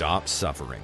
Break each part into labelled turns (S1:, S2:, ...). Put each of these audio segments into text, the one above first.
S1: stop suffering.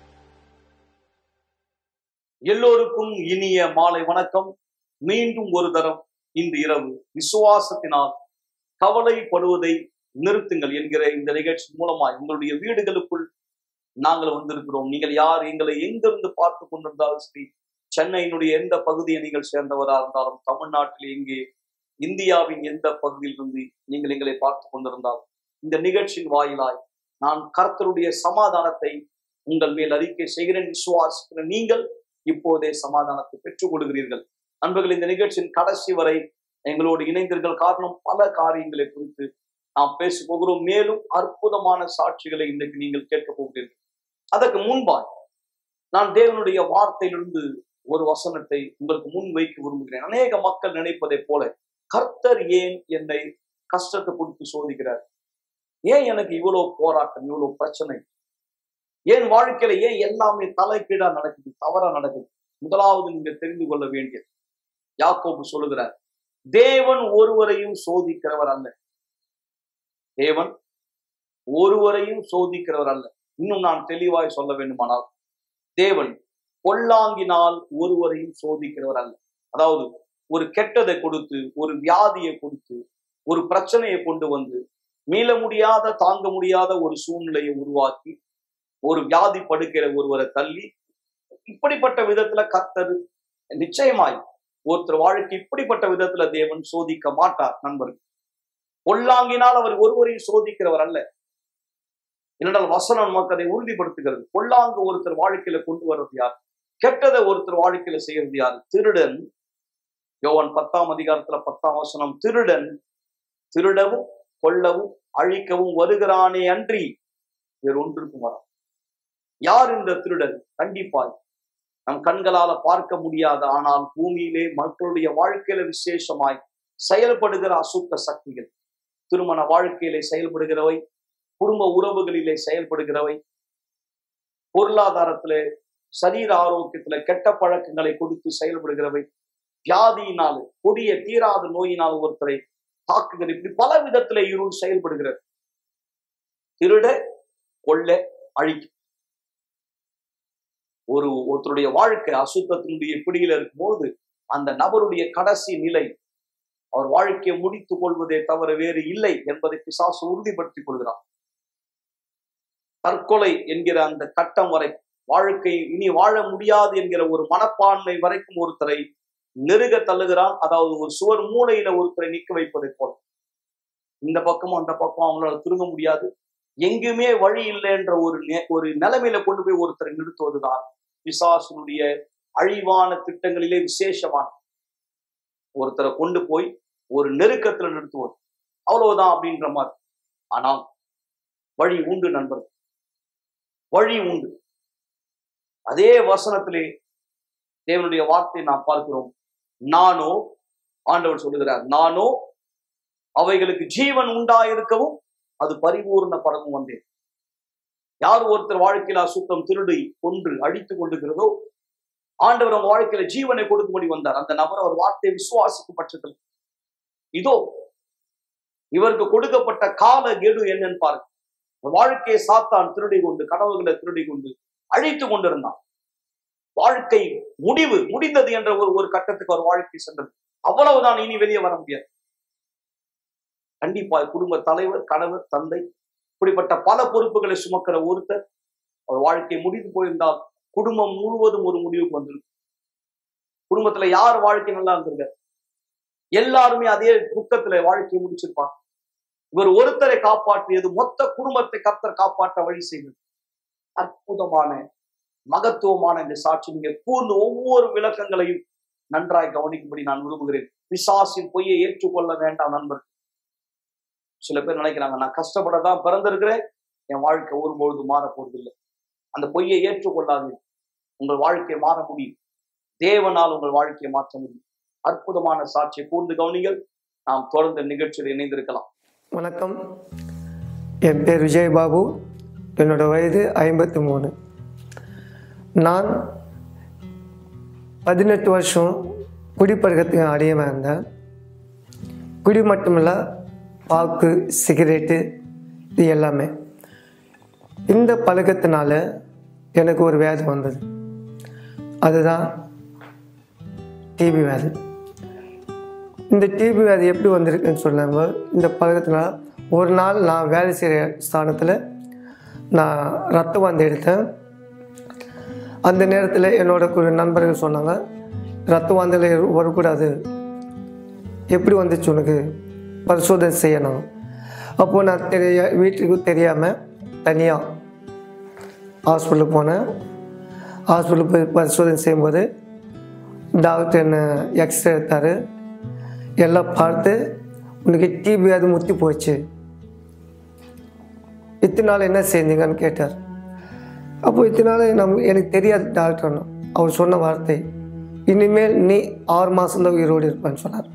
S2: எல்லோருக்கும் இனிய மாலை வணக்கம் மீண்டும் ஒரு தரம் இன்று இரவு விசுவாசத்தினால் கவலைப்படுவதை நிறுத்துங்கள் என்கிற இந்த நிகழ்ச்சி மூலமாய் உங்களுடைய வீடுகளுக்குள் நாங்கள் வந்திருக்கிறோம் நீங்கள் யார் எங்களை எங்கிருந்து பார்த்து கொண்டிருந்தாலும் சரி சென்னையினுடைய எந்த பகுதியை நீங்கள் சேர்ந்தவராக இருந்தாலும் தமிழ்நாட்டில் எங்கே இந்தியாவின் எந்த பகுதியிலிருந்து நீங்கள் எங்களை பார்த்து கொண்டிருந்தாலும் இந்த நிகழ்ச்சியின் வாயிலாய் நான் கர்த்தருடைய சமாதானத்தை உங்கள் மேல் அறிக்கை செய்கிறேன் விசுவாசிக்கிற நீங்கள் இப்போதே சமாதானத்தை பெற்றுக் கொடுக்கிறீர்கள் நண்பர்கள் இந்த நிகழ்ச்சியின் கடைசி வரை எங்களோடு இணைந்தீர்கள் காரணம் பல காரியங்களை குறித்து நாம் பேச போகிறோம் மேலும் அற்புதமான சாட்சிகளை இன்றைக்கு நீங்கள் கேட்க போகிறீர்கள் அதற்கு முன்பாய் நான் தேவனுடைய வார்த்தையிலிருந்து ஒரு வசனத்தை உங்களுக்கு முன் வைக்க விரும்புகிறேன் அநேக மக்கள் நினைப்பதைப் போல கர்த்தர் ஏன் என்னை கஷ்டத்தை கொடுத்து சோதிக்கிறார் ஏன் எனக்கு இவ்வளவு போராட்டம் இவ்வளவு பிரச்சனை ஏன் வாழ்க்கையில ஏன் எல்லாமே தலைகீழா நடக்குது தவறா நடக்குது முதலாவது நீங்க தெரிந்து கொள்ள வேண்டியது யாக்கோபு சொல்லுகிறார் தேவன் ஒருவரையும் சோதிக்கிறவர் அல்ல தேவன் ஒருவரையும் சோதிக்கிறவர் அல்ல இன்னும் நான் தெளிவாய் சொல்ல வேண்டுமானால் தேவன் பொல்லாங்கினால் ஒருவரையும் சோதிக்கிறவர் அல்ல அதாவது ஒரு கெட்டதை கொடுத்து ஒரு வியாதியை கொடுத்து ஒரு பிரச்சனையை கொண்டு வந்து மீள முடியாத தாங்க முடியாத ஒரு சூழ்நிலையை உருவாக்கி ஒரு வியாதி படுக்கிற ஒருவரை தள்ளி இப்படிப்பட்ட விதத்துல கத்தர் நிச்சயமாய் ஒருத்தர் வாழ்க்கை இப்படிப்பட்ட விதத்துல தேவன் சோதிக்க மாட்டார் நண்பர்கள் பொல்லாங்கினால் அவர் ஒருவரையும் சோதிக்கிறவர் அல்ல என்னென்றால் வசனம் நமக்கு அதை உறுதிப்படுத்துகிறது பொல்லாங்கு ஒருத்தர் வாழ்க்கையில கொண்டு வர்றது யார் கெட்டதை ஒருத்தர் வாழ்க்கையில செய்யறது யார் திருடன் யோவான் பத்தாம் அதிகாரத்துல பத்தாம் வசனம் திருடன் திருடவும் கொல்லவும் அழிக்கவும் வருகிறானே அன்றி வேறு ஒன்றுக்கும் வரான் யார் இந்த திருடன் கண்டிப்பாய் நம் கண்களால பார்க்க முடியாத ஆனால் பூமியிலே மக்களுடைய வாழ்க்கையில விசேஷமாய் செயல்படுகிற அசுத்த சக்திகள் திருமண வாழ்க்கையிலே செயல்படுகிறவை குடும்ப உறவுகளிலே செயல்படுகிறவை பொருளாதாரத்திலே சரீர ஆரோக்கியத்துல கெட்ட பழக்கங்களை கொடுத்து செயல்படுகிறவை வியாதியினால் கொடிய தீராத நோயினால் ஒருத்தரை தாக்குகிற இப்படி பல விதத்துல இருள் செயல்படுகிறது திருட கொள்ள அழிக்கும் ஒரு ஒருத்தருடைய வாழ்க்கை அசுத்தத்தினுடைய பிடியில இருக்கும்போது அந்த நபருடைய கடைசி நிலை அவர் வாழ்க்கையை முடித்துக் கொள்வதே தவிர வேறு இல்லை என்பதை பிசாசு உறுதிப்படுத்திக் கொள்கிறார் தற்கொலை என்கிற அந்த கட்டம் வரை வாழ்க்கை இனி வாழ முடியாது என்கிற ஒரு மனப்பான்மை வரைக்கும் ஒருத்தரை நெருக தள்ளுகிறான் அதாவது ஒரு சுவர் மூளையில ஒருத்தரை நிக்க வைப்பதை போல இந்த பக்கமும் அந்த பக்கம் அவங்களால திரும்ப முடியாது எங்குமே வழி இல்லை என்ற ஒரு ஒரு நிலைமையில கொண்டு போய் ஒருத்தரை நிறுத்துவதுதான் பிசாசனுடைய அழிவான திட்டங்களிலே விசேஷமான ஒருத்தரை கொண்டு போய் ஒரு நெருக்கத்துல நிறுத்துவது அவ்வளவுதான் அப்படின்ற மாதிரி ஆனால் வழி உண்டு நண்பர்கள் வழி உண்டு அதே வசனத்திலே தேவனுடைய வார்த்தையை நாம் பார்க்கிறோம் நானோ ஆண்டவர் சொல்லுகிறார் நானோ அவைகளுக்கு ஜீவன் உண்டாயிருக்கவும் அது பரிபூர்ணப்படவும் வந்தேன் யார் ஒருத்தர் வாழ்க்கையில அசுத்தம் திருடி கொன்று அழித்து கொண்டிருக்கிறதோ ஆண்டவர் அவங்க வாழ்க்கையில ஜீவனை கொடுக்கும்படி வந்தார் அந்த நபர் அவர் வார்த்தையை விசுவாசிக்கும் பட்சத்தில் இதோ இவருக்கு கொடுக்கப்பட்ட கால கெடு என்னன்னு பாருங்க வாழ்க்கையை சாத்தான் திருடி கொண்டு கனவுகளை திருடி கொண்டு அழித்து கொண்டிருந்தான் வாழ்க்கை முடிவு முடிந்தது என்ற ஒரு ஒரு கட்டத்துக்கு அவர் வாழ்க்கை சென்றது அவ்வளவுதான் இனி வெளியே வர முடியாது கண்டிப்பா குடும்ப தலைவர் கணவர் தந்தை இப்படிப்பட்ட பல பொறுப்புகளை சுமக்கிற ஒருத்தர் அவர் வாழ்க்கை முடிந்து போயிருந்தால் குடும்பம் முழுவதும் ஒரு முடிவுக்கு வந்திருக்கும் குடும்பத்துல யார் வாழ்க்கை நல்லா இருந்திருக்க எல்லாருமே அதே துக்கத்துல வாழ்க்கையை முடிச்சிருப்பாங்க இவர் ஒருத்தரை காப்பாற்றியது மொத்த குடும்பத்தை கத்தர் காப்பாற்ற வழி செய்தது அற்புதமான மகத்துவமான இந்த சாட்சி நீங்க கூர்ந்து ஒவ்வொரு விளக்கங்களையும் நன்றாய் கவனிக்கும்படி நான் விரும்புகிறேன் பிசாசின் பொய்யை ஏற்றுக்கொள்ள வேண்டாம் நண்பர் சில பேர் நினைக்கிறாங்க நான் கஷ்டப்படதான் பிறந்திருக்கிறேன் என் வாழ்க்கை ஒருபொழுது மாற போவதில்லை அந்த பொய்யை ஏற்றுக்கொள்ளாது உங்கள் வாழ்க்கையை மாற முடியும் தேவனால் உங்கள் வாழ்க்கையை மாற்ற முடியும் அற்புதமான சாட்சியை கூர்ந்து கவனிங்கள் நாம் தொடர்ந்து நிகழ்ச்சியில் இணைந்திருக்கலாம்
S3: வணக்கம் என் பேர் விஜயபாபு என்னோட வயது ஐம்பத்தி மூணு நான் பதினெட்டு வருஷம் குடிப்பழக்கத்துக்கு அடியமாக இருந்தேன் குடி மட்டுமில்ல பாக்கு சிகரெட்டு இது எல்லாமே இந்த பழக்கத்தினால எனக்கு ஒரு வியாதி வந்தது அதுதான் டிபி வியாதி இந்த டிபி வியாதி எப்படி வந்திருக்குன்னு சொன்னாங்க இந்த பழக்கத்தினால ஒரு நாள் நான் வேலை செய்கிற ஸ்தானத்தில் நான் ரத்த வாந்தி எடுத்தேன் அந்த நேரத்தில் என்னோட ஒரு நண்பர்கள் சொன்னாங்க ரத்த வாந்தியில் வரக்கூடாது எப்படி வந்துச்சு உனக்கு பரிசோதனை செய்யணும் அப்போது நான் தெரிய வீட்டுக்கு தெரியாமல் தனியாக ஹாஸ்பிட்டலுக்கு போனேன் ஹாஸ்பிட்டலுக்கு போய் பரிசோதனை செய்யும்போது டாக்டர் என்ன எக்ஸ்ரே எடுத்தார் எல்லாம் பார்த்து உனக்கு டிபி அது முத்தி போச்சு இத்தனை நாள் என்ன செஞ்சீங்கன்னு கேட்டார் அப்போ இத்தனை நாள் நம்ம எனக்கு தெரியாது டாக்டர் அவர் சொன்ன வார்த்தை இனிமேல் நீ ஆறு மாதம்தான் உயிரோடு இருப்பேன்னு சொன்னார்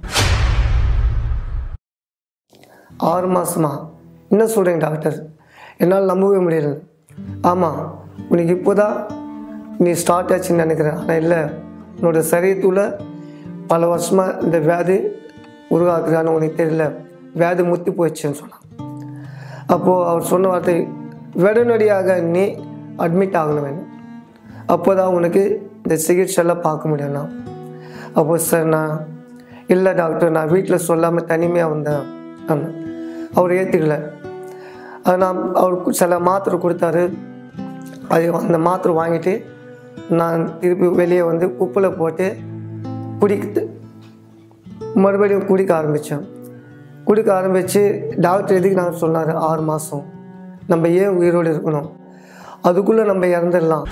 S3: ஆறு மாதமா என்ன சொல்கிறீங்க டாக்டர் என்னால் நம்பவே முடியல ஆமாம் உனக்கு இப்போதான் நீ ஸ்டார்ட் ஆச்சுன்னு நினைக்கிறேன் ஆனால் இல்லை உன்னோட சரீரத்தில் பல வருஷமாக இந்த வியாதி உருவாக்குறான்னு உனக்கு தெரியல வியாதி முத்தி போயிடுச்சுன்னு சொன்னான் அப்போது அவர் சொன்ன வார்த்தை உடனடியாக நீ அட்மிட் ஆகணும் வேணும் அப்போ தான் உனக்கு இந்த சிகிச்சையெல்லாம் பார்க்க முடியும்னா அப்போ சார் நான் இல்லை டாக்டர் நான் வீட்டில் சொல்லாமல் தனிமையாக வந்தேன் அண்ணன் அவர் ஏற்றுக்கல அது நான் அவர் சில மாத்திரை கொடுத்தாரு அது அந்த மாத்திரை வாங்கிட்டு நான் திருப்பி வெளியே வந்து உப்பில் போட்டு குடிக்கிட்டு மறுபடியும் குடிக்க ஆரம்பித்தேன் குடிக்க ஆரம்பித்து டாக்டர் எதுக்கு நான் சொன்னார் ஆறு மாதம் நம்ம ஏன் உயிரோடு இருக்கணும் அதுக்குள்ளே நம்ம இறந்துடலாம்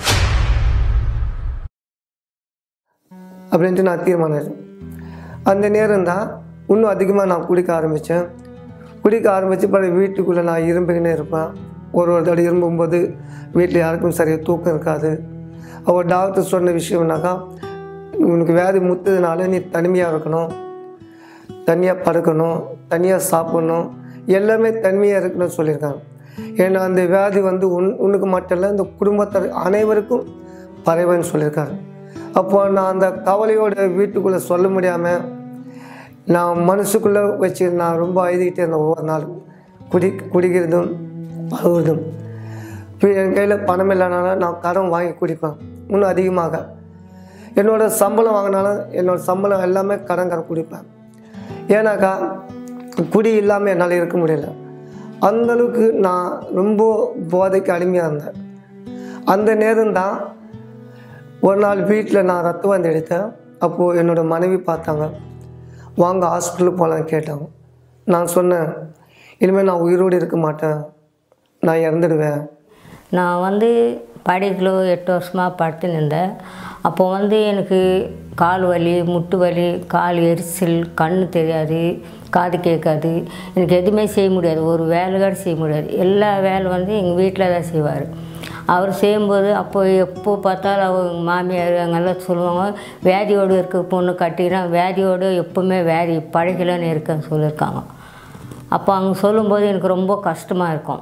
S3: அப்படின்ட்டு நான் தீர்மானம் எடுத்தேன். அந்த நேரம் தான் இன்னும் அதிகமாக நான் குடிக்க ஆரம்பித்தேன் குடிக்க ஆரம்பித்து பிறகு வீட்டுக்குள்ளே நான் இரும்பிக்கினே இருப்பேன் ஒரு ஒரு தடவை இரும்பும்போது வீட்டில் யாருக்கும் சரியாக தூக்கம் இருக்காது அவர் டாக்டர் சொன்ன விஷயம்னாக்கா உனக்கு வியாதி முத்ததுனால நீ தனிமையாக இருக்கணும் தனியாக படுக்கணும் தனியாக சாப்பிடணும் எல்லாமே தனிமையாக இருக்கணும்னு சொல்லியிருக்காங்க ஏன்னா அந்த வியாதி வந்து உன் உனக்கு மட்டும் இல்லை இந்த குடும்பத்தார் அனைவருக்கும் பரவுன்னு சொல்லியிருக்காரு அப்போ நான் அந்த கவலையோட வீட்டுக்குள்ளே சொல்ல முடியாமல் நான் மனசுக்குள்ளே வச்சு நான் ரொம்ப அழுதுகிட்டே இருந்தேன் ஒவ்வொரு நாள் குடி குடிக்கிறதும் அழுவதும் இப்போ என் கையில் பணம் இல்லைனால நான் கடன் வாங்கி குடிப்பேன் இன்னும் அதிகமாக என்னோட சம்பளம் வாங்கினாலும் என்னோட சம்பளம் எல்லாமே கடன் கடன் குடிப்பேன் ஏன்னாக்கா குடி இல்லாமல் என்னால் இருக்க முடியல அந்த அளவுக்கு நான் ரொம்ப போதைக்கு அடிமையாக இருந்தேன் அந்த நேரம் தான் ஒரு நாள் வீட்டில் நான் ரத்த வாந்தி எடுத்தேன் அப்போது என்னோட மனைவி பார்த்தாங்க வாங்க ஹாஸ்பிட்டலுக்கு போகலான்னு கேட்டாங்க நான் சொன்னேன் இனிமேல் நான் உயிரோடு இருக்க மாட்டேன் நான் இறந்துடுவேன்
S1: நான் வந்து படிக்கல எட்டு வருஷமாக படுத்து நின்றேன் அப்போ வந்து எனக்கு கால் வலி முட்டு வலி கால் எரிச்சல் கண் தெரியாது காது கேட்காது எனக்கு எதுவுமே செய்ய முடியாது ஒரு வேலை கூட செய்ய முடியாது எல்லா வேலை வந்து எங்கள் வீட்டில் தான் செய்வார் அவர் செய்யும்போது அப்போ எப்போ பார்த்தாலும் அவங்க மாமியார் அங்கெல்லாம் சொல்லுவாங்க வியாதியோடு இருக்க பொண்ணு கட்டினா வியாதியோடு எப்போவுமே வியாதி பழகலன்னு இருக்கேன்னு சொல்லியிருக்காங்க அப்போ அவங்க சொல்லும்போது எனக்கு ரொம்ப கஷ்டமாக இருக்கும்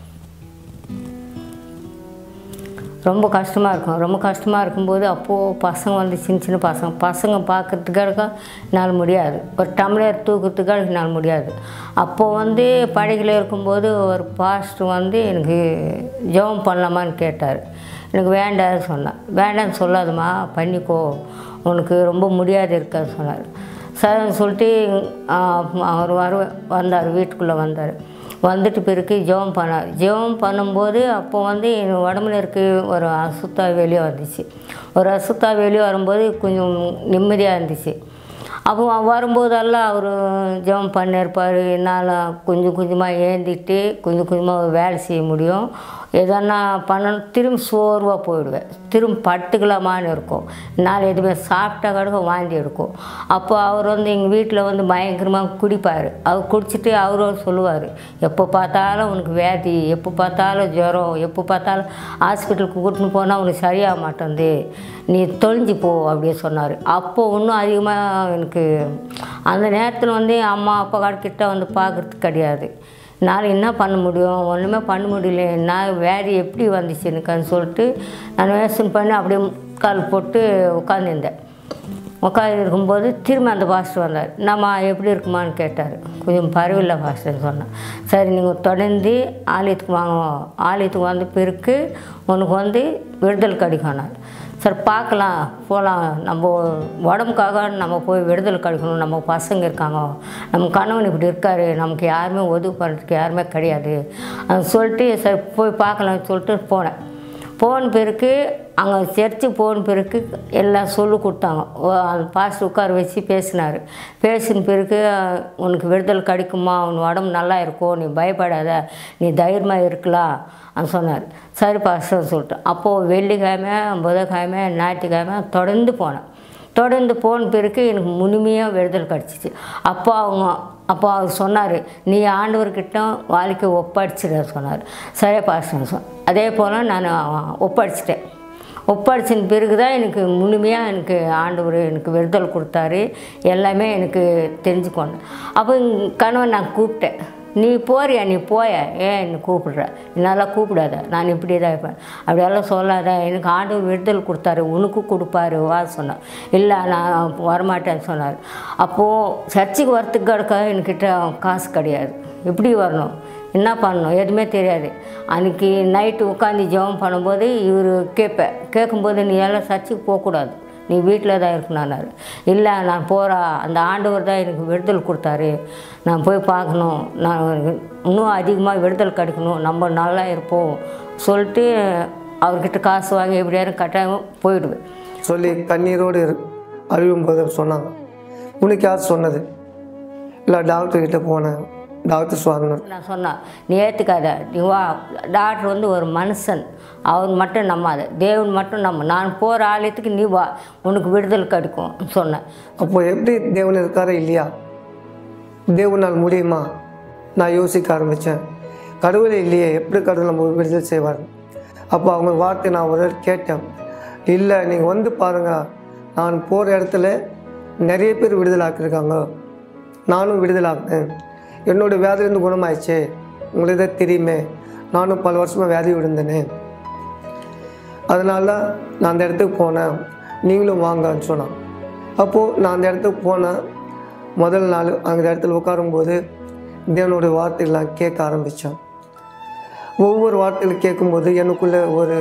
S1: ரொம்ப கஷ்டமாக இருக்கும் ரொம்ப கஷ்டமாக இருக்கும்போது அப்போது பசங்க வந்து சின்ன சின்ன பசங்க பசங்க பார்க்கறதுக்காக என்னால் முடியாது ஒரு டம்ளர் தூக்கிறதுக்காக என்னால் முடியாது அப்போது வந்து படகில் இருக்கும்போது ஒரு பாஸ்டர் வந்து எனக்கு ஜெபம் பண்ணலாமான்னு கேட்டார் எனக்கு வேண்டாம்னு சொன்னேன் வேண்டாம்னு சொல்லாதம்மா பண்ணிக்கோ உனக்கு ரொம்ப முடியாது இருக்காது சொன்னார் சரின்னு சொல்லிட்டு ஆ, அவர் வர வந்தார் வீட்டுக்குள்ளே வந்தார் வந்துட்டு பிறகு ஜெபம் பண்ணார் ஜெபம் பண்ணும்போது அப்போ வந்து என் உடம்புல இருக்க ஒரு அசுத்தா வெளியே வந்துச்சு ஒரு அசுத்தா வெளியே வரும்போது கொஞ்சம் நிம்மதியாக இருந்துச்சு அப்போ வரும்போதெல்லாம் அவர் ஜெபம் பண்ணியிருப்பார் என்னால் கொஞ்சம் கொஞ்சமாக ஏந்திட்டு கொஞ்சம் கொஞ்சமாக வேலை செய்ய முடியும் எதனா பண்ணணும் திரும்ப சோர்வாக போயிடுவேன் திரும்ப பட்டுக்கலாமான்னு இருக்கும் என்னால் எதுவுமே சாப்பிட்டா கூட வாந்தி எடுக்கும் அப்போ அவர் வந்து எங்கள் வீட்டில் வந்து பயங்கரமாக குடிப்பார் அவர் குடிச்சிட்டு அவரும் சொல்லுவார் எப்போ பார்த்தாலும் உனக்கு வியாதி எப்போ பார்த்தாலும் ஜுரம் எப்போ பார்த்தாலும் ஹாஸ்பிட்டலுக்கு கூட்டின்னு போனால் உனக்கு சரியாக மாட்டேங்குது நீ தொலைஞ்சு போ அப்படியே சொன்னார் அப்போ இன்னும் அதிகமாக எனக்கு அந்த நேரத்தில் வந்து அம்மா அப்பா காட கிட்ட வந்து பார்க்குறதுக்கு கிடையாது என்னால் என்ன பண்ண முடியும் ஒன்றுமே பண்ண முடியல நான் வியாதி எப்படி வந்துச்சு எனக்குன்னு சொல்லிட்டு நான் வேஷன் பண்ணி அப்படியே கால் போட்டு உட்காந்துருந்தேன் உட்காந்து இருக்கும்போது திரும்ப அந்த பாஸ்டர் வந்தார் நம்ம எப்படி இருக்குமான்னு கேட்டார் கொஞ்சம் பரவாயில்ல பாஸ்டர்னு சொன்னேன் சரி நீங்கள் தொடர்ந்து ஆலயத்துக்கு வாங்க ஆலயத்துக்கு வந்த பிறகு உனக்கு வந்து விடுதல் கிடைக்கணும் சரி பார்க்கலாம் போகலாம் நம்ம உடம்புக்காக நம்ம போய் விடுதலை கிடைக்கணும் நம்ம பசங்க இருக்காங்க நம்ம கணவன் இப்படி இருக்காரு நமக்கு யாருமே உதவி பண்ணுறதுக்கு யாருமே கிடையாது அது சொல்லிட்டு சரி போய் பார்க்கலாம்னு சொல்லிட்டு போனேன் போன பிறகு அங்கே சர்ச்சு போன பிறகு எல்லாம் சொல்லி கொடுத்தாங்க ஓ, அந்த பாஸ்டர் உட்கார வச்சு பேசினார் பேசின பிறகு அஹ், உனக்கு விடுதலை கிடைக்குமா உன் உடம்பு நல்லா இருக்கும் நீ பயப்படாத நீ தைரியமாக இருக்கலாம் అని சொன்னார் சரி பாஸ்டர் சொல்லிட்டு அப்போது வெள்ளிக்கிழமை புதன்கிழமை ஞாயிற்றுக்கிழமை தொடர்ந்து போனேன் தொடர்ந்து போன பிறகு எனக்கு முழுமையாக விடுதலை கிடச்சிச்சு அப்போ அவங்க அப்போ அவர் சொன்னார் நீ ஆண்டவர்கிட்ட வாழ்க்கை ஒப்படைச்சிட சொன்னார் சரி பாஸ்டர் சொன்ன அதே போல் நான் ஒப்படைச்சிட்டேன் ஒப்படைச்சின பிறகு தான் எனக்கு முழுமையாக எனக்கு ஆண்டவர் எனக்கு விடுதலை கொடுத்தாரு எல்லாமே எனக்கு தெரிஞ்சுக்கொண்டேன் அப்போ எங்க கணவன் நான் கூப்பிட்டேன் நீ போறியா நீ போய ஏன் என்னை கூப்பிடுற நீ நல்லா கூப்பிடாத நான் இப்படி தான் இருப்பேன் அப்படியெல்லாம் சொல்லாத எனக்கு ஆண்டவர் விடுதலை கொடுத்தாரு உனக்கும் கொடுப்பாரு வா சொன்னார் இல்லை நான் வரமாட்டேன்னு சொன்னார் அப்போது சர்ச்சுக்கு வரத்துக்கு கிடக்க என்கிட்ட காசு கிடையாது எப்படி வரணும் என்ன பண்ணணும் எதுவுமே தெரியாது அன்றைக்கி நைட்டு உட்காந்து ஜெபம் பண்ணும்போது இவர் கேட்பேன் கேட்கும்போது நீ எல்லாம் சர்ச்சுக்கு போகக்கூடாது நீ வீட்டில் தான் இருக்கணும்னாரு இல்லை நான் போகிறா அந்த ஆண்டவர் தான் எனக்கு விடுதலை கொடுத்தாரு நான் போய் பார்க்கணும் நான் இன்னும் அதிகமாக விடுதலை கிடைக்கணும் நம்ம நல்லா இருப்போம் சொல்லிட்டு அவர்கிட்ட காசு வாங்கி எப்படியாரும் கட்டாயம் போயிடுவேன்
S3: சொல்லி கண்ணீரோடு இரு அழுகும்போது சொன்னாங்க உனக்கு யார் சொன்னது இல்லை டாக்டர்கிட்ட போனேன் டாக்டர் சொன்னார்
S1: நான் சொன்னேன் நீ ஏற்றுக்காத நீ வா டாக்டர் வந்து ஒரு மனுஷன் அவன் மட்டும் நம்பாத தேவன் மட்டும் நம்ம நான் போகிற ஆலயத்துக்கு நீ வா உனக்கு விடுதலை கிடைக்கும் சொன்னேன்
S3: அப்போ எப்படி தேவன் இருக்காரா இல்லையா தேவனால் முடியுமா நான் யோசிக்க ஆரம்பித்தேன் கடவுளே இல்லையே எப்படி கடவுள் நம்ம விடுதலை செய்வார் அப்போ அவங்க வார்த்தை நான் ஒரு தடவை கேட்டேன் இல்லை நீங்கள் வந்து பாருங்கள் நான் போகிற இடத்துல நிறைய பேர் விடுதலாக்கியிருக்காங்க நானும் விடுதலாக்கினேன் என்னோடய வியாதிலேருந்து குணமாயிடுச்சு உங்களுக்கு தான் தெரியுமே நானும் பல வருஷமாக வியாதி விழுந்தேனே அதனால நான் அந்த இடத்துக்கு போனேன் நீங்களும் வாங்கன்னு சொன்னான் அப்போது நான் அந்த இடத்துக்கு போனேன் முதல் நாள் அந்த இடத்துல உட்காரும்போது தேவனுடைய வார்த்தைகள்லாம் கேட்க ஆரம்பித்தேன் ஒவ்வொரு வார்த்தைகள் கேட்கும்போது எனக்குள்ள ஒரு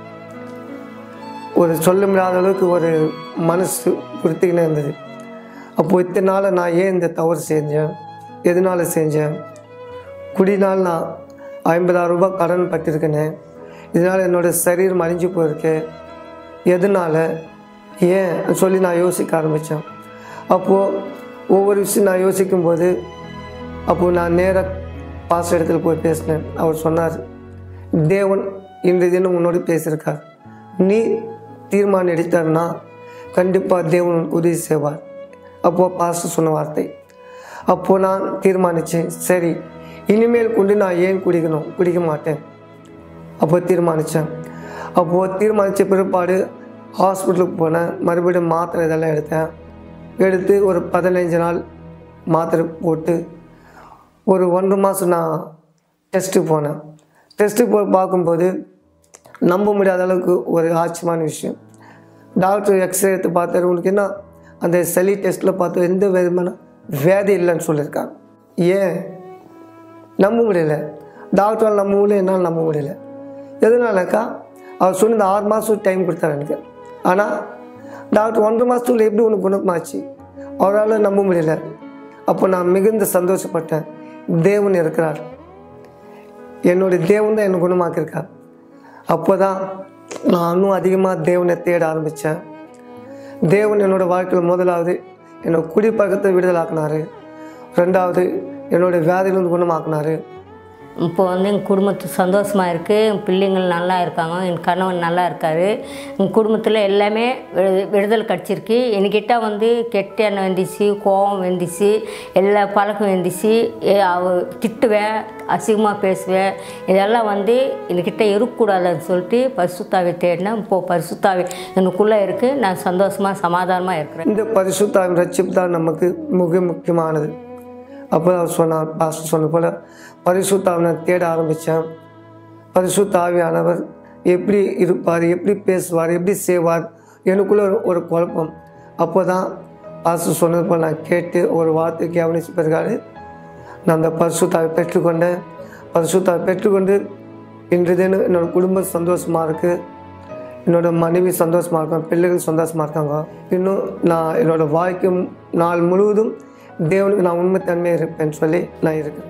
S3: ஒரு சொல்ல முடியாத அளவுக்கு ஒரு மனசு உறுத்திக்கினே இருந்தது அப்போது இத்தனை நாள் நான் ஏன் இந்த தவறு செஞ்சேன் எதனால செஞ்சேன் குடினால் நான் ஐம்பதாயிரம் ரூபாய் கடன் பட்டிருக்கேனே இதனால் என்னோட சரீரம் அழிஞ்சு போயிருக்கு எதனால் ஏன் சொல்லி நான் யோசிக்க ஆரம்பித்தேன் அப்போது ஒவ்வொரு விஷயம் நான் யோசிக்கும்போது அப்போது நான் நேராக பாஸ் இடத்துல போய் பேசினேன் அவர் சொன்னார் தேவன் இன்றைய தினம் உன்னோடு பேசியிருக்கார் நீ தீர்மானம் எடுத்தார்னா கண்டிப்பாக தேவன் உனக்கு உதவி செய்வார் அப்போது பாஸ்டர் சொன்ன வார்த்தை அப்போது நான் தீர்மானித்தேன் சரி இனிமேல் கொண்டு நான் ஏன் குடிக்கணும் குடிக்க மாட்டேன் அப்போ தீர்மானித்தேன் அப்போது தீர்மானித்த பிற்பாடு ஹாஸ்பிட்டலுக்கு போனேன் மறுபடியும் மாத்திரை இதெல்லாம் எடுத்தேன் எடுத்து ஒரு பதினைஞ்சு நாள் மாத்திரை போட்டு ஒரு ஒன்றரை மாதம் நான் டெஸ்ட்டுக்கு போனேன் டெஸ்ட்டுக்கு போய் பார்க்கும்போது நம்ப முடியாத அளவுக்கு ஒரு ஆச்சரியமான விஷயம் டாக்டர் எக்ஸ்ரே எடுத்து பார்த்தாரு உனக்கு என்ன அந்த சளி டெஸ்ட்டில் பார்த்து எந்த விதமான வியாதி இல்லைன்னு சொல்லியிருக்காங்க ஏன் நம்ப முடியல டாக்டரால் நம்ப முடியல என்னால் நம்ப முடியல எதனாலக்கா அவர் சொன்ன இந்த ஆறு மாதம் டைம் கொடுத்தாரு எனக்கு ஆனால் டாக்டர் ஒன்றரை மாதத்துக்குள்ள எப்படி உனக்கு குணமாச்சு அவரால் நம்ப முடியல அப்போ நான் மிகுந்த சந்தோஷப்பட்டேன் தேவன் இருக்கிறார் என்னுடைய தேவன் தான் என்னை குணமாக்கியிருக்கார் அப்போ தான் நான் இன்னும் அதிகமாக தேவனை தேட ஆரம்பித்தேன் தேவன் என்னோடய வாழ்க்கையில் முதலாவது என்னோட குடிப்பழக்கத்தை விடுதலாக்குனாரு ரெண்டாவது என்னோடய வியாதியிலிருந்து குணமாக்குனாரு
S1: இப்போ வந்து எங்கள் குடும்பத்து சந்தோஷமாக இருக்குது என் பிள்ளைங்கள் நல்லா இருக்காங்க என் கணவன் நல்லா இருக்காரு எங்கள் குடும்பத்தில் எல்லாமே விடு விடுதலை கிடச்சிருக்கு என்கிட்ட வந்து கெட்ட எண்ணம் வந்துச்சு கோபம் வந்துச்சு எல்லா பழக்கம் வந்துச்சு ஏ, அவ திட்டுவேன் அசிங்கமாக பேசுவேன் இதெல்லாம் வந்து என்கிட்ட இருக்கக்கூடாதுன்னு சொல்லிட்டு பரிசுத்தாவை தேடினேன் இப்போது பரிசுத்தாவை எனக்குள்ளே இருக்குது நான் சந்தோஷமாக சமாதானமாக இருக்கிறேன்
S3: இந்த பரிசுத்தாவின் ரட்சிப்பு தான் நமக்கு மிக முக்கியமானது அப்போ அவர் சொன்னார் பாஸ்டர் சொன்ன போல் பரிசுத்தாவினை தேட ஆரம்பித்தேன் பரிசுத்தாவியானவர் எப்படி இருப்பார் எப்படி பேசுவார் எப்படி செய்வார் எனக்குள்ள ஒரு- ஒரு குழப்பம் அப்போ தான் பாஸ்டர் சொன்னது போல் நான் கேட்டு ஒரு வார்த்தை கவனிச்ச பிறகாடு நான் அந்த பரிசுத்தாவை பெற்றுக்கொண்டேன் பரிசுத்தாவை பெற்றுக்கொண்டு இன்று தினம் என்னோடய குடும்பம் சந்தோஷமாக இருக்குது என்னோட மனைவி சந்தோஷமாக இருக்காங்க பிள்ளைகள் சந்தோஷமாக இருக்காங்க இன்னும் நான் என்னோட வாழ்க்கை நாள் முழுவதும் தேவனுக்கு நான் உண்மைத்தன்மையாக இருப்பேன்னு சொல்லி நான் இருக்கேன்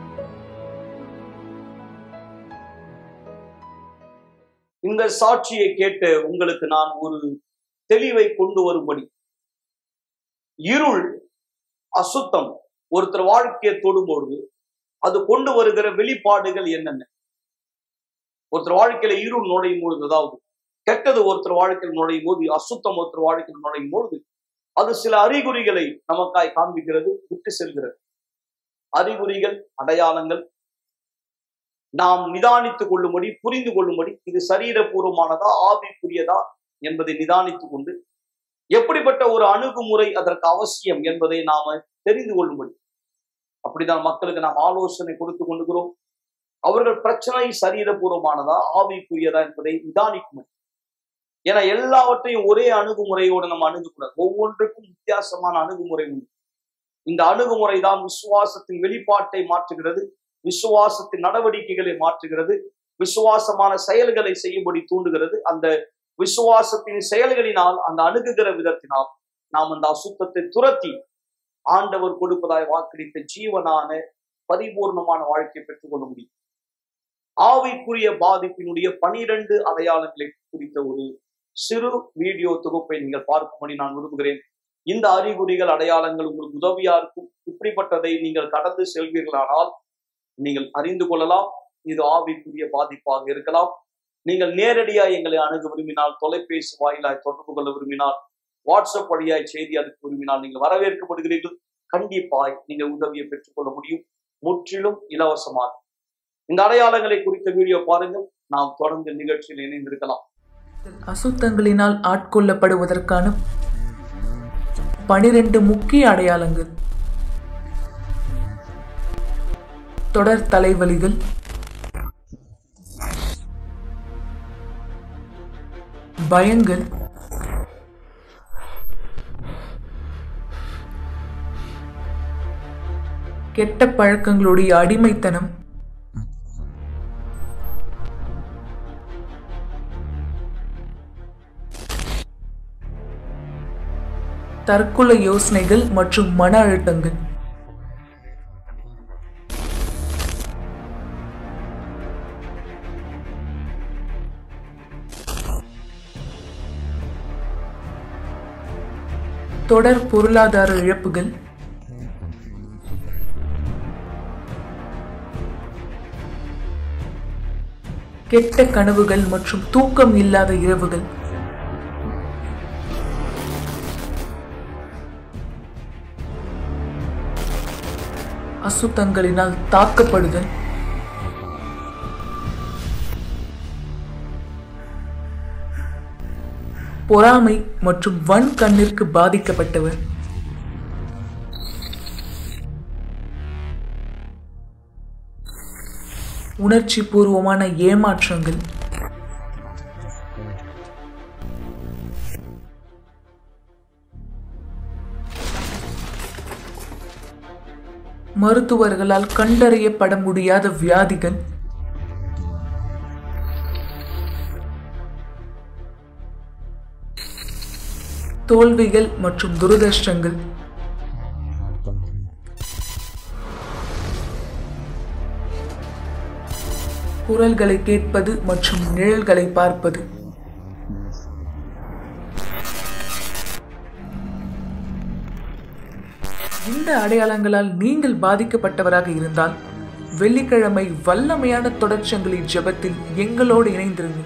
S2: இந்த சாட்சியை கேட்டு உங்களுக்கு நான் ஒரு தெளிவை கொண்டு வரும்படி இருள் அசுத்தம் ஒருத்தர் வாழ்க்கையை தொடும்பொழுது அது கொண்டு வருகிற வெளிப்பாடுகள் என்னென்ன ஒருத்தர் வாழ்க்கையில இருள் நுழையும் பொழுது அதாவது கெட்டது ஒருத்தர் வாழ்க்கையில் நுழையும் போது அசுத்தம் ஒருத்தர் வாழ்க்கையில் நுழையும் பொழுது அது சில அறிகுறிகளை நமக்காய் காண்பிக்கிறது விட்டு செல்கிறது அறிகுறிகள் அடையாளங்கள் நாம் நிதானித்துக் கொள்ளும்படி புரிந்து கொள்ளும்படி இது சரீரபூர்வமானதா ஆவிக்குரியதா என்பதை நிதானித்துக் கொண்டு எப்படிப்பட்ட ஒரு அணுகுமுறை அதற்கு அவசியம் என்பதை நாம தெரிந்து கொள்ளும்படி அப்படிதான் மக்களுக்கு நாம் ஆலோசனை கொடுத்து கொண்டுகிறோம் அவர்கள் பிரச்சனை சரீரபூர்வமானதா ஆவிக்குரியதா என்பதை நிதானிக்கும் ஏன்னா எல்லாவற்றையும் ஒரே அணுகுமுறையோடு நம்ம அணுகக்கூடாது ஒவ்வொன்றுக்கும் வித்தியாசமான அணுகுமுறை உண்டு இந்த அணுகுமுறை தான் விசுவாசத்தின் வெளிப்பாட்டை மாற்றுகிறது விசுவாசத்தின் நடவடிக்கைகளை மாற்றுகிறது விசுவாசமான செயல்களை செய்யும்படி தூண்டுகிறது அந்த விசுவாசத்தின் செயல்களினால் அந்த அணுகுகிற விதத்தினால் நாம் அந்த அசுத்தத்தை துரத்தி ஆண்டவர் கொடுப்பதாய் வாக்களித்த ஜீவனான பரிபூர்ணமான வாழ்க்கையை பெற்றுக்கொள்ள முடியும் ஆவிக்குரிய பாதிப்பினுடைய பனிரெண்டு அடையாளங்களை குறித்த ஒரு சிறு வீடியோ தொகுப்பை நீங்கள் பார்க்கும்படி நான் விரும்புகிறேன் இந்த அறிகுறிகள் அடையாளங்கள் உங்களுக்கு உதவியா இருக்கும் இப்படிப்பட்டதை நீங்கள் கடந்து செல்வீர்களானால் நீங்கள் அறிந்து கொள்ளலாம் இது ஆவிக்குரிய பாதிப்பாக இருக்கலாம் நீங்கள் நேரடியாக எங்களை அணுக விரும்பினால் தொலைபேசி வாயிலாய் தொடர்பு கொள்ள விரும்பினால் வாட்ஸ்அப் வழியாய் செய்தி அனுப்ப விரும்பினால் நீங்கள் வரவேற்கப்படுகிறீர்கள் கண்டிப்பாய் நீங்கள் உதவியை பெற்றுக்கொள்ள முடியும் முற்றிலும் இலவசமாக இந்த அடையாளங்களை குறித்த வீடியோ பாருங்கள் நாம் தொடர்ந்து நிகழ்ச்சியில் இணைந்திருக்கலாம்
S4: அசுத்தங்களினால் ஆட்கொள்ளப்படுவதற்கான பனிரெண்டு முக்கிய அடையாளங்கள் தொடர் தலைவலிகள் பயங்கள் கெட்ட பழக்கங்களுடைய அடிமைத்தனம் தற்கொலை யோசனைகள் மற்றும் மன அழுத்தங்கள் தொடர் பொருளாதார இழப்புகள் கெட்ட கனவுகள் மற்றும் தூக்கம் இல்லாத இரவுகள் அசுத்தங்களினால் தாக்கப்படுதல் பொறாமை மற்றும் வன் கண்ணிற்கு பாதிக்கப்பட்டவர் உணர்ச்சி பூர்வமான ஏமாற்றங்கள் மருத்துவர்களால் கண்டறியப்பட முடியாத வியாதிகள் தோல்விகள் மற்றும் துரதிர்ஷ்டங்கள் குரல்களை கேட்பது மற்றும் நிழல்களை பார்ப்பது இந்த அடையாளங்களால் நீங்கள் பாதிக்கப்பட்டவராக இருந்தால் வெள்ளிக்கிழமை வல்லமையான தொடர்ச்சங்களின் ஜெபத்தில் எங்களோடு இணைந்திருங்கள்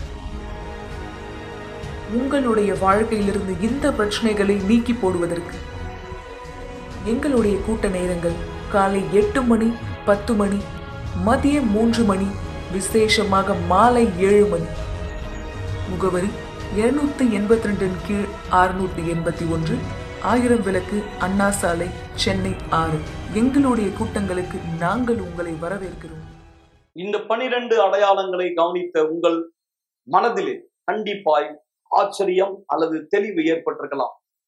S4: உங்களுடைய வாழ்க்கையிலிருந்து இந்த பிரச்சனைகளை நீக்கி போடுவதற்கு எங்களுடைய கூட்ட நேரங்கள் காலை எட்டு மணி பத்து மணி மதியம் மூன்று மணி விசேஷமாக மாலை ஏழு மணி முகவரி இருநூத்தி எண்பத்தி ரெண்டின் கீழ் அறுநூத்தி எண்பத்தி ஒன்று ஆயிரம் விளக்கு அண்ணா சாலை சென்னை ஆறு எங்களுடைய கூட்டங்களுக்கு நாங்கள் உங்களை வரவேற்கிறோம்
S2: இந்த பனிரெண்டு அடையாளங்களை கவனித்த உங்கள் மனதிலே கண்டிப்பாய் ஆச்சரியம் அல்லது தெளிவு ஏற்பட்டிருக்கலாம்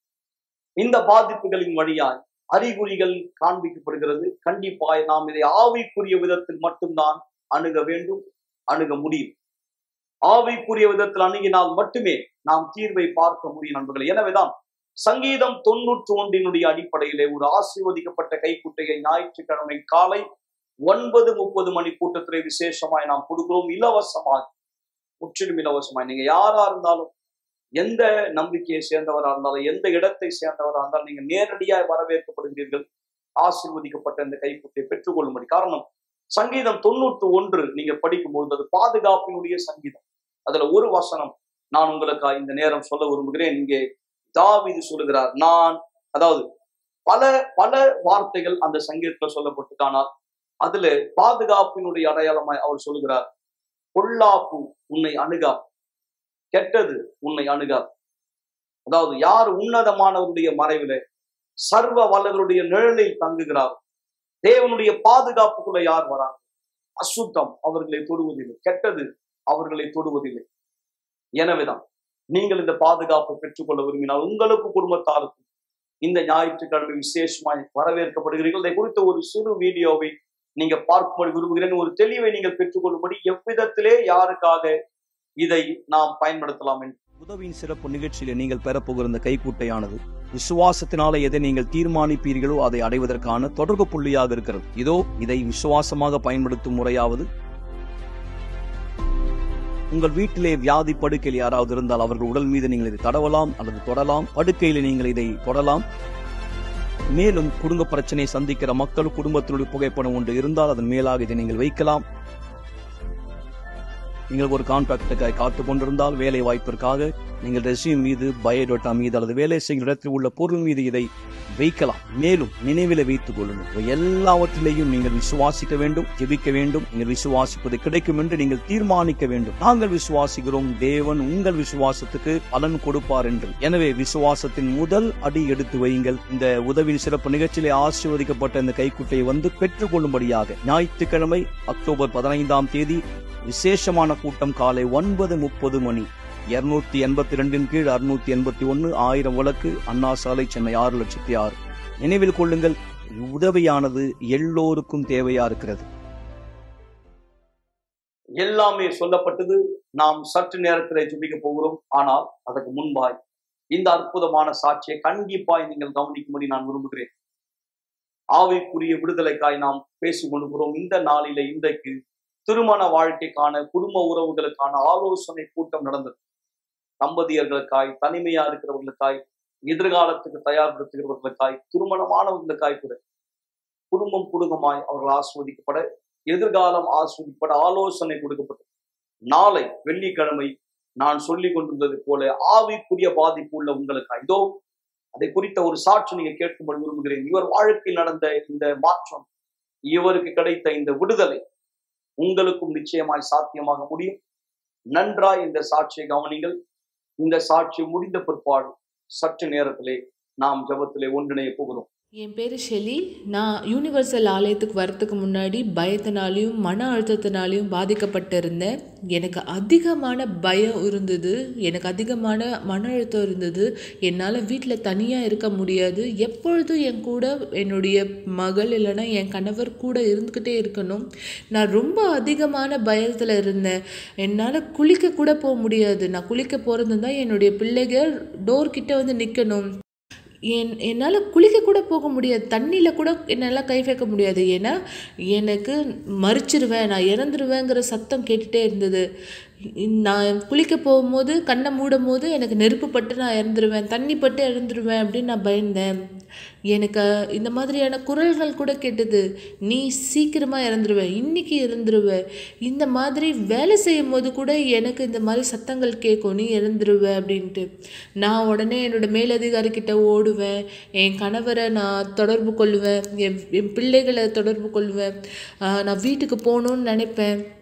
S2: இந்த பாதிப்புகளின் வழியாய் அறிகுறிகள் காண்பிக்கப்படுகிறது கண்டிப்பாய் நாம் இதை ஆவிக்குரிய விதத்தில் மட்டும்தான் அணுக வேண்டும் அணுக முடியும் ஆவிக்குரிய விதத்தில் அணுகினால் மட்டுமே நாம் தீர்வை பார்க்க முடியும் நண்பர்கள் எனவேதான் சங்கீதம் தொன்னூற்று ஒன்றினுடைய அடிப்படையிலே ஒரு ஆசீர்வதிக்கப்பட்ட கைக்குட்டையை ஞாயிற்றுக்கிழமை காலை ஒன்பது முப்பது மணி கூட்டத்திலே விசேஷமாய் நாம் கொடுக்கிறோம் இலவசமாய் முற்றிலும் இலவசமாய் நீங்க யாரா இருந்தாலும் எந்த நம்பிக்கையை சேர்ந்தவரா இருந்தாலும் எந்த இடத்தை சேர்ந்தவரா இருந்தாலும் நீங்க நேரடியாய் வரவேற்கப்படுகிறீர்கள் ஆசீர்வதிக்கப்பட்ட இந்த கைக்குட்டையை பெற்றுக்கொள்ளும்படி காரணம் சங்கீதம் தொண்ணூற்று ஒன்று நீங்க படிக்கும்பொழுது அது பாதுகாப்பினுடைய சங்கீதம் அதுல ஒரு வசனம் நான் உங்களுக்கு இந்த நேரம் சொல்ல விரும்புகிறேன் இங்கே தாவிது சொல்லுகிறார் நான் அதாவது பல பல வார்த்தைகள் அந்த சங்கீதத்துல சொல்லப்பட்டிருக்கானால் அதுல பாதுகாப்பினுடைய அடையாளமாய் அவர் சொல்லுகிறார் பொல்லாப்பு உன்னை அணுகா கெட்டது உன்னை அணுகா அதாவது யார் உன்னதமானவருடைய மறைவில சர்வ வல்லவருடைய நிழலில் தங்குகிறார் தேவனுடைய பாதுகாப்புக்குள்ள யார் வராங்க அசுத்தம் அவர்களை தொடுவதில்லை கெட்டது அவர்களை தொடுவதில்லை எனவேதான் நீங்கள் இந்த பாதுகாப்பை பெற்றுக்கொள்ள விரும்பினால் உங்களுக்கு குடும்பத்தாருக்கும் இந்த ஞாயிற்றுக்கிழமை விசேஷமாய் வரவேற்கப்படுகிறீர்கள் இதை குறித்த ஒரு சிறு வீடியோவை நீங்க பார்க்கும்படி விரும்புகிறேன் ஒரு தெளிவை நீங்கள் பெற்றுக்கொள்ளும்படி எவ்விதத்திலே யாருக்காக இதை நாம் பயன்படுத்தலாம் என்று
S5: உதவியின் சிறப்பு நிகழ்ச்சியில நீங்கள் பெறப்போகிற இந்த கைக்கூட்டையானது விசுவாசத்தினால எதை நீங்கள் தீர்மானிப்பீர்களோ அதை அடைவதற்கான தொடர்பு புள்ளியாக இருக்கிறது இதோ இதை விசுவாசமாக பயன்படுத்தும் முறையாவது உங்கள் வீட்டிலே வியாதி படுக்கையில் யாராவது இருந்தால் அவர்கள் உடல் மீது நீங்கள் இதை தடவலாம் அல்லது தொடலாம் படுக்கையில் நீங்கள் இதை தொடலாம் மேலும் குடும்ப பிரச்சனையை சந்திக்கிற மக்கள் குடும்பத்தினுடைய புகைப்படம் ஒன்று இருந்தால் அதன் மேலாக இதை நீங்கள் வைக்கலாம் நீங்கள் ஒரு கான்ட்ராக்டுக்காக காத்து கொண்டிருந்தால் வேலை வாய்ப்பிற்காக நீங்கள் ரெசியூம் மீது பயோடேட்டா மீது அல்லது வேலை செய்கிற இடத்தில் உள்ள பொருள் மீது இதை வைக்கலாம் மேலும் நினைவில் வைத்துக் கொள்ளுங்கள் இவை எல்லாவற்றிலேயும் நீங்கள் விசுவாசிக்க வேண்டும் ஜெபிக்க வேண்டும் நீங்கள் விசுவாசிப்பது கிடைக்கும் என்று நீங்கள் தீர்மானிக்க வேண்டும் நாங்கள் விசுவாசிக்கிறோம் தேவன் உங்கள் விசுவாசத்துக்கு பலன் கொடுப்பார் என்று எனவே விசுவாசத்தின் முதல் அடி எடுத்து வையுங்கள் இந்த உதவியின் சிறப்பு நிகழ்ச்சியிலே ஆசீர்வதிக்கப்பட்ட இந்த கைக்குட்டையை வந்து பெற்றுக் கொள்ளும்படியாக ஞாயிற்றுக்கிழமை அக்டோபர் பதினைந்தாம் தேதி விசேஷமான கூட்டம் காலை ஒன்பது முப்பது மணி இருநூத்தி எண்பத்தி ரெண்டின் கீழ் அறுநூத்தி எண்பத்தி ஒன்னு ஆயிரம் வழக்கு அண்ணா சாலை சென்னை ஆறு லட்சத்தி ஆறு நினைவில் கொள்ளுங்கள் உதவியானது எல்லோருக்கும் தேவையா இருக்கிறது
S2: எல்லாமே சொல்லப்பட்டது நாம் சற்று நேரத்தில் ஜெபிக்க போகிறோம் ஆனால் அதற்கு முன்பாய் இந்த அற்புதமான சாட்சியை கண்டிப்பாய் நீங்கள் கவனிக்கும்படி நான் விரும்புகிறேன் ஆவிக்குரிய விடுதலைக்காய் நாம் பேசிக் கொண்டிருக்கிறோம் இந்த நாளிலே இன்றைக்கு திருமண வாழ்க்கைக்கான குடும்ப உறவுகளுக்கான ஆலோசனை கூட்டம் நடந்தது தம்பதியர்களுக்காய் தனிமையா இருக்கிறவர்களுக்காய் எதிர்காலத்துக்கு தயார்படுத்துகிறவர்களுக்காய் திருமணமானவர்களுக்காய் கூட குடும்பம் குடும்பமாய் அவர்கள் ஆஸ்வதிக்கப்பட எதிர்காலம் ஆஸ்வதிக்கப்பட ஆலோசனை கொடுக்கப்பட்டது நாளை வெள்ளிக்கிழமை நான் சொல்லி கொண்டிருந்தது போல ஆவிக்குரிய பாதிப்பு உள்ள உங்களுக்காய் இதோ அதை குறித்த ஒரு சாட்சி நீங்க கேட்கும்படி விரும்புகிறேன் இவர் வாழ்க்கையில் நடந்த இந்த மாற்றம் இவருக்கு கிடைத்த இந்த விடுதலை உங்களுக்கும் நிச்சயமாய் சாத்தியமாக முடியும் நன்றாய் இந்த சாட்சியை கவனிங்கள் இந்த சாட்சி முடிந்த பிற்பாடு சற்று நேரத்திலே நாம் ஜபத்திலே ஒன்றிணைய போகிறோம்
S6: என் பேர் ஷெலி நான் யூனிவர்சல் ஆலயத்துக்கு வரத்துக்கு முன்னாடி பயத்தினாலையும் மன அழுத்தத்தினாலையும் பாதிக்கப்பட்டிருந்தேன் எனக்கு அதிகமான பயம் இருந்தது எனக்கு அதிகமான மன அழுத்தம் இருந்தது என்னால் வீட்டில் தனியாக இருக்க முடியாது எப்பொழுதும் என் கூட என்னுடைய மகள் இல்லைன்னா என் கணவர் கூட இருந்துக்கிட்டே இருக்கணும் நான் ரொம்ப அதிகமான பயத்தில் இருந்தேன் என்னால் குளிக்க கூட போக முடியாது நான் குளிக்க போகிறது தான் என்னுடைய பிள்ளைகள் டோர் கிட்ட வந்து நிற்கணும் என் என்னால் குளிக்க கூட போக முடியாது தண்ணியில் கூட என்னால் கை வைக்க முடியாது ஏன்னா எனக்கு மறிச்சிருவேன் நான் இறந்துருவேங்கிற சத்தம் கேட்டுகிட்டே இருந்தது நான் குளிக்க போகும்போது கண்ணை மூடும் போது எனக்கு நெருப்பு பட்டு நான் இறந்துருவேன் தண்ணி பட்டு இறந்துருவேன் அப்படின்னு நான் பயந்தேன் எனக்கு இந்த மாதிரியான குரல்கள் கூட கேட்டது நீ சீக்கிரமாக இறந்துருவ இன்னைக்கு இறந்துருவ இந்த மாதிரி வேலை செய்யும் போது கூட எனக்கு இந்த மாதிரி சத்தங்கள் கேட்கும் நீ இறந்துருவ அப்படின்ட்டு நான் உடனே என்னோட மேலதிகாரி கிட்ட ஓடுவேன் என் கணவரை நான் தொடர்பு கொள்வேன் என் என் பிள்ளைகளை தொடர்பு கொள்வேன் ஆஹ் நான் வீட்டுக்கு போகணுன்னு நினைப்பேன்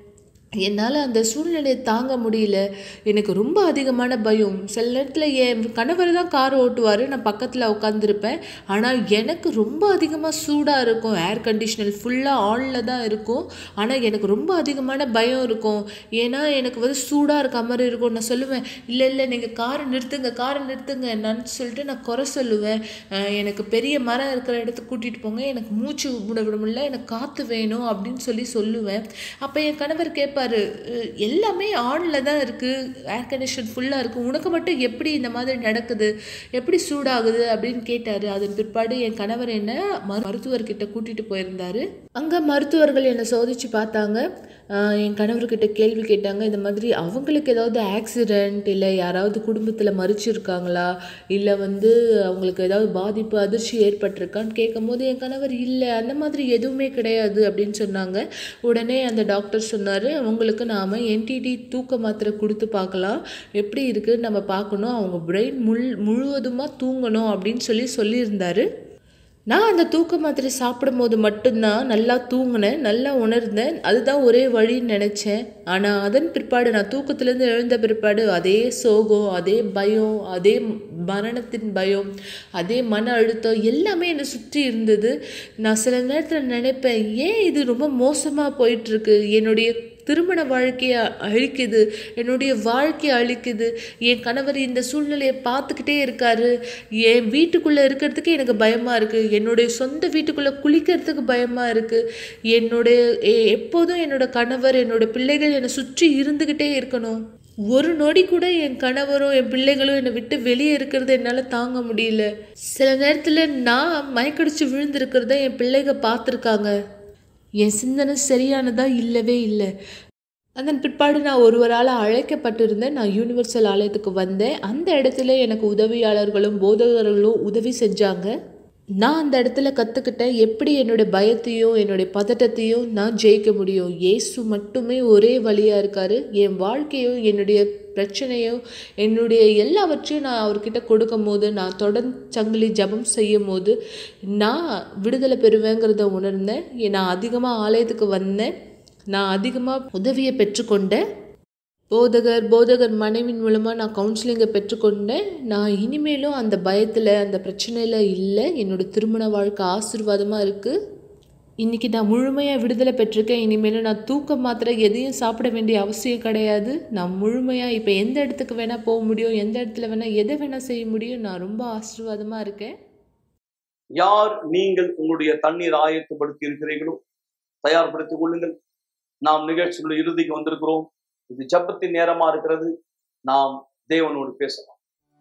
S6: என்னால் அந்த சூழ்நிலையை தாங்க முடியல எனக்கு ரொம்ப அதிகமான பயம் சில நேரத்தில் என் கணவர் தான் கார் ஓட்டுவார் நான் பக்கத்தில் உட்காந்துருப்பேன் ஆனால் எனக்கு ரொம்ப அதிகமாக சூடாக இருக்கும் ஏர் கண்டிஷனர் ஃபுல்லாக ஆனில் தான் இருக்கும் ஆனால் எனக்கு ரொம்ப அதிகமான பயம் இருக்கும் ஏன்னா எனக்கு வந்து சூடாக இருக்க மாதிரி இருக்கும் நான் சொல்லுவேன் இல்லை இல்லை நீங்கள் காரை நிறுத்துங்க காரை நிறுத்துங்க என்னன்னு சொல்லிட்டு நான் குறை சொல்லுவேன் அஹ் எனக்கு பெரிய மரம் இருக்கிற இடத்துக்கு கூட்டிகிட்டு போங்க எனக்கு மூச்சு விட விட முடியல எனக்கு காற்று வேணும் அப்படின்னு சொல்லி சொல்லுவேன் அப்போ என் கணவர் கேட்பாரு "அஹ் எல்லாமே ஆனில் தான் இருக்குது ஏர் கண்டிஷன் ஃபுல்லாக இருக்குது உனக்கு மட்டும் எப்படி இந்த மாதிரி நடக்குது எப்படி சூடாகுது அப்படின்னு கேட்டார் அதன் பிற்பாடு என் கணவர் என்ன மரு- மருத்துவர்கிட்ட கூட்டிகிட்டு போயிருந்தாரு அங்கே மருத்துவர்கள் என்னை சோதிச்சு பார்த்தாங்க ஆஹ் என் கணவர்கிட்ட கேள்வி கேட்டாங்க இந்த மாதிரி அவங்களுக்கு ஏதாவது ஆக்சிடெண்ட் இல்லை யாராவது குடும்பத்தில் மறிச்சிருக்காங்களா இல்லை வந்து அவங்களுக்கு ஏதாவது பாதிப்பு அதிர்ச்சி ஏற்பட்டிருக்கான்னு கேட்கும்போது என் கணவர் இல்லை அந்த மாதிரி எதுவுமே கிடையாது அப்படின்னு சொன்னாங்க உடனே அந்த டாக்டர் சொன்னார் அவங்களுக்கு நாம் என்டிடி தூக்க மாத்திரை கொடுத்து பார்க்கலாம் எப்படி இருக்குன்னு நம்ம பார்க்கணும் அவங்க பிரெயின் முள் முழுவதுமாக தூங்கணும் அப்படின்னு சொல்லி சொல்லியிருந்தாரு நான் அந்த தூக்க மாத்திரை சாப்பிடும்போது மட்டும்தான் நல்லா தூங்கினேன் நல்லா உணர்ந்தேன் அதுதான் ஒரே வழின்னு நினச்சேன் ஆனால் அதன் பிற்பாடு நான் தூக்கத்துலேருந்து எழுந்த பிற்பாடு அதே சோகம் அதே பயம் அதே மரணத்தின் பயம் அதே மன அழுத்தம் எல்லாமே என்னை சுற்றி இருந்தது நான் சில நேரத்தில் நினைப்பேன் ஏன் இது ரொம்ப மோசமாக போயிட்டுருக்கு என்னுடைய திருமண வாழ்க்கையை அழிக்குது என்னுடைய வாழ்க்கையை அழிக்குது என் கணவர் இந்த சூழ்நிலையை பார்த்துக்கிட்டே இருக்காரு என் வீட்டுக்குள்ளே இருக்கிறதுக்கு எனக்கு பயமாக இருக்குது என்னுடைய சொந்த வீட்டுக்குள்ளே குளிக்கிறதுக்கு பயமாக இருக்குது என்னுடைய எ- எப்போதும் என்னோட கணவர் என்னோட பிள்ளைகள் என்னை சுற்றி இருந்துக்கிட்டே இருக்கணும் ஒரு நொடி கூட என் கணவரும் என் பிள்ளைகளும் என்னை விட்டு வெளியே இருக்கிறத என்னால் தாங்க முடியல சில நேரத்தில் நான் மயக்கடிச்சு விழுந்திருக்கிறத என் பிள்ளைங்க பார்த்துருக்காங்க என் சிந்தனை சரியானதா இல்லவே இல்லை அதன் பிற்பாடு நான் ஒருவரால் அழைக்கப்பட்டிருந்தேன் நான் யூனிவர்சல் ஆலயத்துக்கு வந்தேன் அந்த இடத்துல எனக்கு உதவியாளர்களும் போதகர்களும் உதவி செஞ்சாங்க நான் அந்த இடத்துல கற்றுக்கிட்டேன் எப்படி என்னுடைய பயத்தையும் என்னுடைய பதட்டத்தையும் நான் ஜெயிக்க முடியும் இயேசு மட்டுமே ஒரே வழியாக இருக்காரு என் வாழ்க்கையும் என்னுடைய பிரச்சனையும் என்னுடைய எல்லாவற்றையும் நான் அவர்கிட்ட கொடுக்கும் போது நான் தொடர்ந்து சங்கிலி ஜெபம் செய்யும் போது நான் விடுதலை பெறுவேங்கிறத உணர்ந்தேன் நான் அதிகமாக ஆலயத்துக்கு வந்தேன் நான் அதிகமாக உதவியை பெற்றுக்கொண்டேன் போதகர் போதகர் மனைவின் மூலமாக நான் கவுன்சிலிங்கை பெற்றுக்கொண்டேன் நான் இனிமேலும் அந்த பயத்தில் அந்த பிரச்சனையில் இல்லை என்னோட திருமண வாழ்க்கை ஆசீர்வாதமாக இருக்குது இன்றைக்கி நான் முழுமையாக விடுதலை பெற்றிருக்கேன் இனிமேலும் நான் தூக்க மாத்திரை எதையும் சாப்பிட வேண்டிய அவசியம் கிடையாது நான் முழுமையாக இப்போ எந்த இடத்துக்கு வேணால் போக முடியும் எந்த இடத்துல வேணால் எதை வேணால் செய்ய முடியும் நான் ரொம்ப ஆசீர்வாதமாக இருக்கேன்
S2: யார் நீங்கள் உங்களுடைய தண்ணீர் ஆயத்தப்படுத்தி இருக்கிறீர்களோ தயார்படுத்திக் கொள்ளுங்கள் நாம் நிகழ்ச்சியுள்ள இறுதிக்கு வந்திருக்கிறோம் இது ஜெபத்தின் நேரமா இருக்கிறது நாம் தேவனோடு பேசலாம்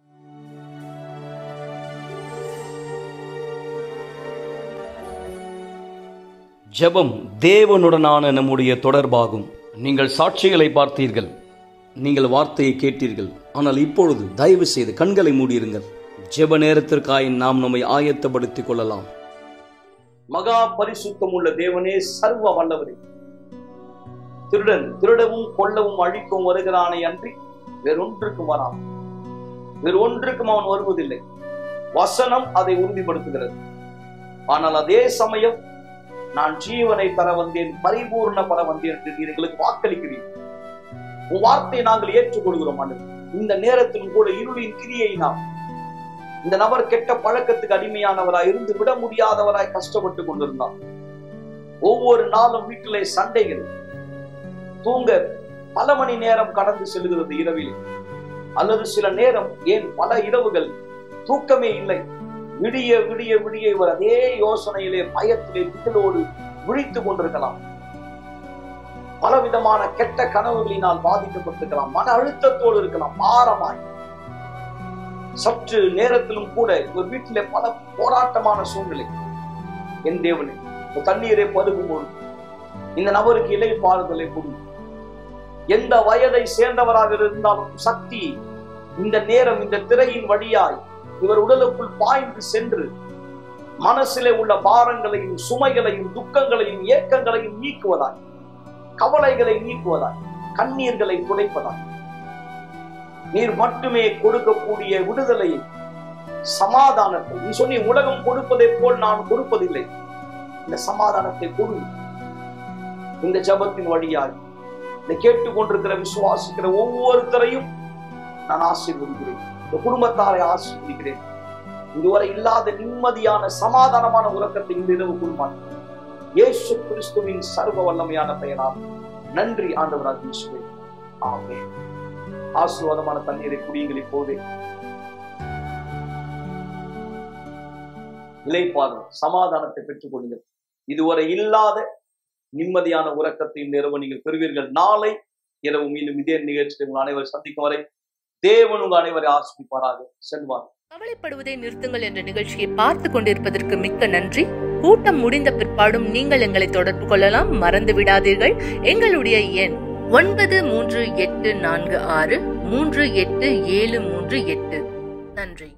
S5: ஜெபம் தேவனுடனான நம்முடைய தொடர்பாகும் நீங்கள் சாட்சிகளை பார்த்தீர்கள் நீங்கள் வார்த்தையை கேட்டீர்கள் ஆனால் இப்பொழுது தயவு செய்து கண்களை மூடியிருங்கள் ஜெப நேரத்திற்காய் நாம் நம்மை ஆயத்தப்படுத்திக் கொள்ளலாம்
S2: மகா பரிசுத்தம் உள்ள தேவனே சர்வ வல்லவரே திருடன் திருடவும் கொல்லவும் அழிக்கவும் வருகிறானே அன்றி வேறொன்றுக்கும் வரான் வேறு ஒன்றுக்கும் அவன் வருவதில்லை வசனம் அதை உறுதிப்படுத்துகிறது ஆனால் அதே சமயம் நான் ஜீவனை தர வந்தேன் பரிபூர்ண பர வந்தேன் என்று நீர் எங்களுக்கு வாக்களிக்கிறீர்கள் உன் வார்த்தையை நாங்கள் ஏற்றுக்கொள்கிறோம் ஆண்டு இந்த நேரத்திலும் கூட இருளின் கிரியை நாம் இந்த நபர் கெட்ட பழக்கத்துக்கு அடிமையானவராய் இருந்து விட முடியாதவராய் கஷ்டப்பட்டு கொண்டிருந்தார் ஒவ்வொரு நாளும் வீட்டிலே சண்டைகள் தூங்க பல மணி நேரம் கடந்து செல்கிறது இரவில் அல்லது சில நேரம் ஏன் பல இரவுகள் தூக்கமே இல்லை விடிய விடிய விடிய இவர் அதே யோசனையிலே பயத்திலே திகிலோடு விழித்துக் கொண்டிருக்கலாம் பலவிதமான கெட்ட கனவுகளினால் பாதிக்கப்பட்டிருக்கலாம் மன அழுத்தத்தோடு இருக்கலாம் பாரமாய் சற்று நேரத்திலும் கூட ஒரு வீட்டிலே பல போராட்டமான சூழ்நிலை என் தேவனே இந்த தண்ணீரை பருகும்போது இந்த நபருக்கு இலை பாறுதலை கொடு எந்த வயதை சேர்ந்தவராக இருந்தாலும் சக்தி இந்த நேரம் இந்த திரையின் வழியாய் இவர் உடலுக்குள் பாய்ந்து சென்று மனசிலே உள்ள பாரங்களையும் சுமைகளையும் துக்கங்களையும் ஏக்கங்களையும் நீக்குவதாய் கவலைகளை நீக்குவதாய் கண்ணீர்களை துடைப்பதாய் நீர் மட்டுமே கொடுக்கக்கூடிய விடுதலையை சமாதானத்தை நீ சொன்னி உலகம் கொடுப்பதை போல் நான் கொடுப்பதில்லை இந்த சமாதானத்தை கொடு இந்த ஜபத்தின் வழியாய் இதை கேட்டுக்கொண்டிருக்கிற விசுவாசிக்கிற ஒவ்வொருத்தரையும் நான் ஆசீர்வதிக்கிறேன் இந்த குடும்பத்தாரை ஆசீர்வதிக்கிறேன் இதுவரை இல்லாத நிம்மதியான சமாதானமான உறக்கத்தை இந்த இரவு குடும்பம் இயேசு கிறிஸ்துவின் சர்வ வல்லமையான பெயரால் நன்றி ஆண்டவராக இயேசுவே ஆமே ஆசீர்வாதமான தண்ணீரை குடியுங்கள் இப்போதே இலைப்பாதம் சமாதானத்தை பெற்றுக் கொள்ளுங்கள் இதுவரை இல்லாத நிம்மதியான உறக்கத்தை இந்த இரவு நீங்கள் பெறுவீர்கள் நாளை இரவு மீண்டும் இதே நிகழ்ச்சியை உங்கள் அனைவரும் சந்திக்கும் வரை தேவன் உங்கள் அனைவரை ஆசிரிப்பாராக செல்வார்
S7: கவலைப்படுவதை நிறுத்துங்கள் என்ற நிகழ்ச்சியை பார்த்து கொண்டிருப்பதற்கு மிக்க நன்றி கூட்டம் முடிந்த பிற்பாடும் நீங்கள் எங்களை தொடர்பு கொள்ளலாம் மறந்து விடாதீர்கள் எங்களுடைய எண் ஒன்பது மூன்று எட்டு நான்கு ஆறு மூன்று எட்டு ஏழு மூன்று எட்டு நன்றி